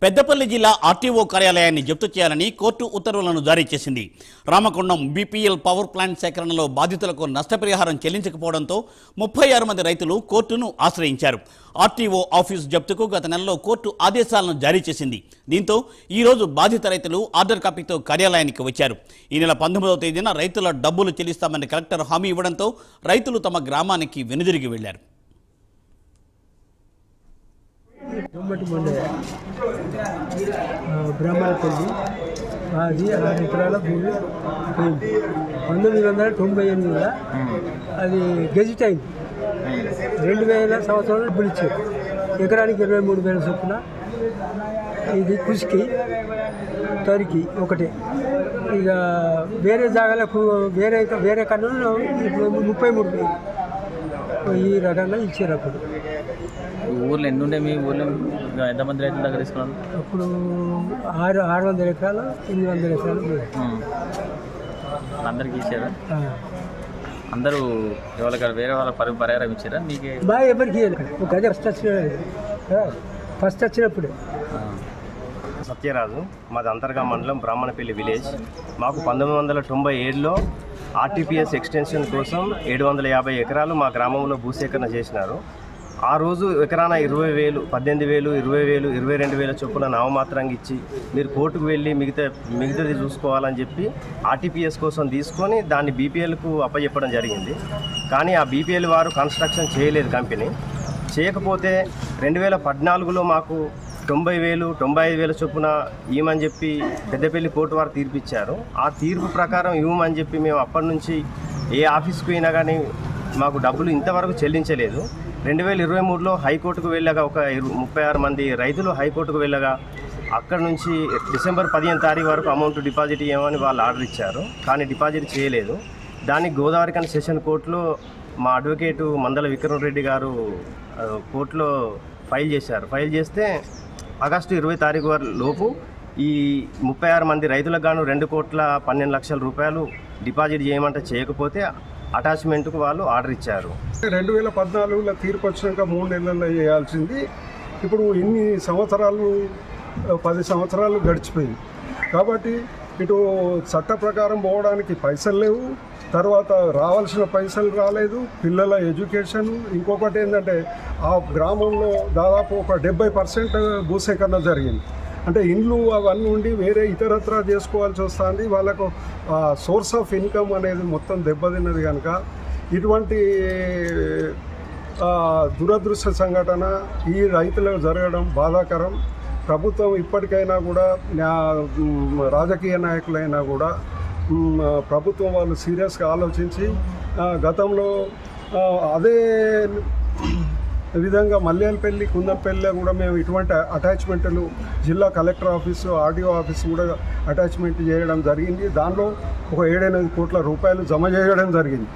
పెద్దపల్లి జిల్లా ఆర్టీఓ కార్యాలయాన్ని జప్తు చేయాలని కోర్టు ఉత్తర్వులను జారీ చేసింది రామకొండం బీపీఎల్ పవర్ ప్లాంట్ సేకరణలో బాధితులకు నష్టపరిహారం చెల్లించకపోవడంతో ముప్పై ఆరు మంది రైతులు కోర్టును ఆశ్రయించారు ఆర్టీఓ ఆఫీస్ జప్తుకు గత నెలలో కోర్టు ఆదేశాలను జారీ చేసింది దీంతో ఈ రోజు బాధిత రైతులు ఆర్డర్ కాపీతో కార్యాలయానికి వచ్చారు ఈ నెల పంతొమ్మిదవ తేదీన రైతుల డబ్బులు చెల్లిస్తామని కలెక్టర్ హామీ ఇవ్వడంతో రైతులు తమ గ్రామానికి వెనుదిరిగి వెళ్లారు దొమ్మటి మొండే బ్రహ్మపల్లి అది ఆరు ఎకరాల భూమి పోయింది పంతొమ్మిది వందల తొంభై ఎనిమిదిలో అది గెజిట్ అయింది రెండు వేల సంవత్సరాలు డబ్బులు ఇచ్చారు ఎకరానికి ఇరవై మూడు వేల చొప్పున ఇది కృషికి తరికి ఒకటే ఇక వేరే జాగాలకు వేరే వేరే కన్నా ఇప్పుడు ముప్పై మూడు వేలు ఈ రకంగా ఇచ్చారు అప్పుడు ఈ ఊర్లో ఎన్ని ఉండే మీ ఊర్లో ఇంకా ఎంతమంది రైతుల దగ్గర తీసుకున్నారు అప్పుడు ఆరు ఆరు వందల ఎకరాలు ఎనిమిది వందల ఎకరాలు పోయాయి. ఉమ్. అందరికి ఇచ్చారా ఆ. అందరూ ఎవరికైనా వేరే వాళ్ళ పరి పరిహారం ఇచ్చారా మీకే బాగా ఎవరికి ఇవ్వలేదు. ఒక అదే ఫస్ట్ వచ్చిన ఫస్ట్ వచ్చినప్పుడే ఆ. సత్యరాజు మాది అంతర్గా మండలం బ్రాహ్మణపల్లి విలేజ్ మాకు పంతొమ్మిది వందల తొంభై ఏడులో ఆర్టీపీఎస్ ఎక్స్టెన్షన్ కోసం ఏడు వందల యాభై ఎకరాలు మా గ్రామంలో భూసేకరణ చేసినారు ఆ రోజు ఎకరాన ఇరవై వేలు పద్దెనిమిది వేలు ఇరవై వేలు ఇరవై రెండు వేల చొప్పున నామమాత్రంగా ఇచ్చి మీరు కోర్టుకు వెళ్ళి మిగతా మిగతాది చూసుకోవాలని చెప్పి ఆర్టీపీఎస్ కోసం తీసుకొని దాన్ని బీపీఎల్కు అప్పచెప్పడం జరిగింది కానీ ఆ బీపీఎల్ వారు కన్స్ట్రక్షన్ చేయలేదు కంపెనీ చేయకపోతే రెండు వేల పద్నాలుగులో మాకు తొంభై వేలు తొంభై ఐదు వేల చొప్పున ఇవ్వమని చెప్పి పెద్దపల్లి కోర్టు వారు తీర్పు ఇచ్చారు ఆ తీర్పు ప్రకారం ఇవ్వమని చెప్పి మేము అప్పటి నుంచి ఏ ఆఫీస్కి పోయినా కానీ మాకు డబ్బులు ఇంతవరకు చెల్లించలేదు రెండు వేల ఇరవై మూడులో హైకోర్టుకు వెళ్ళగా ఒక ఇరు- ముప్పై ఆరు మంది రైతులు హైకోర్టుకు వెళ్ళగా అక్కడ నుంచి డిసెంబర్ పదిహేను తారీఖు వరకు అమౌంట్ డిపాజిట్ చేయమని వాళ్ళు ఆర్డర్ ఇచ్చారు కానీ డిపాజిట్ చేయలేదు దానికి గోదావరి కన్ సెషన్ కోర్టులో మా అడ్వకేటు మందల విక్రమ్ రెడ్డి గారు ఆ, కోర్టులో ఫైల్ చేశారు ఫైల్ చేస్తే ఆగస్టు ఇరవై తారీఖు వర లోపు ఈ ముప్పై ఆరు మంది రైతులకు గాను రెండు కోట్ల పన్నెండు లక్షల రూపాయలు డిపాజిట్ చేయమంటే చేయకపోతే అటాచ్మెంట్కు వాళ్ళు ఆర్డర్ ఇచ్చారు రెండు వేల పద్నాలుగులో తీర్పు వచ్చినాక మూడు నెలల్లో చేయాల్సింది ఇప్పుడు ఇన్ని సంవత్సరాలు ఆ, పది సంవత్సరాలు గడిచిపోయింది కాబట్టి ఇటు చట్ట ప్రకారం పోవడానికి పైసలు లేవు తర్వాత రావాల్సిన పైసలు రాలేదు పిల్లల ఎడ్యుకేషన్ ఇంకొకటి ఏంటంటే ఆ గ్రామంలో దాదాపు ఒక డెబ్బై పర్సెంట్ భూసేకరణ జరిగింది అంటే ఇండ్లు అవన్నీ ఉండి వేరే ఇతరత్రా చేసుకోవాల్సి వస్తుంది వాళ్ళకు సోర్స్ ఆఫ్ ఇన్కమ్ అనేది మొత్తం దెబ్బతిన్నది కనుక ఇటువంటి ఆ, దురదృష్ట సంఘటన ఈ రైతులకు జరగడం బాధాకరం ప్రభుత్వం ఇప్పటికైనా కూడా న్యా- మ్, రాజకీయ నాయకులైనా కూడా మ్, ప్రభుత్వం వాళ్ళు సీరియస్గా ఆలోచించి ఆ, గతంలో ఆ, అదే విధంగా మల్లేలపల్లి కుందంపల్లిలో కూడా మేము ఇటువంటి అటాచ్మెంట్లు జిల్లా కలెక్టర్ ఆఫీసు ఆర్డీఓ ఆఫీసు కూడా అటాచ్మెంట్ చేయడం జరిగింది దానిలో ఒక ఏడెనిమిది కోట్ల రూపాయలు జమ చేయడం జరిగింది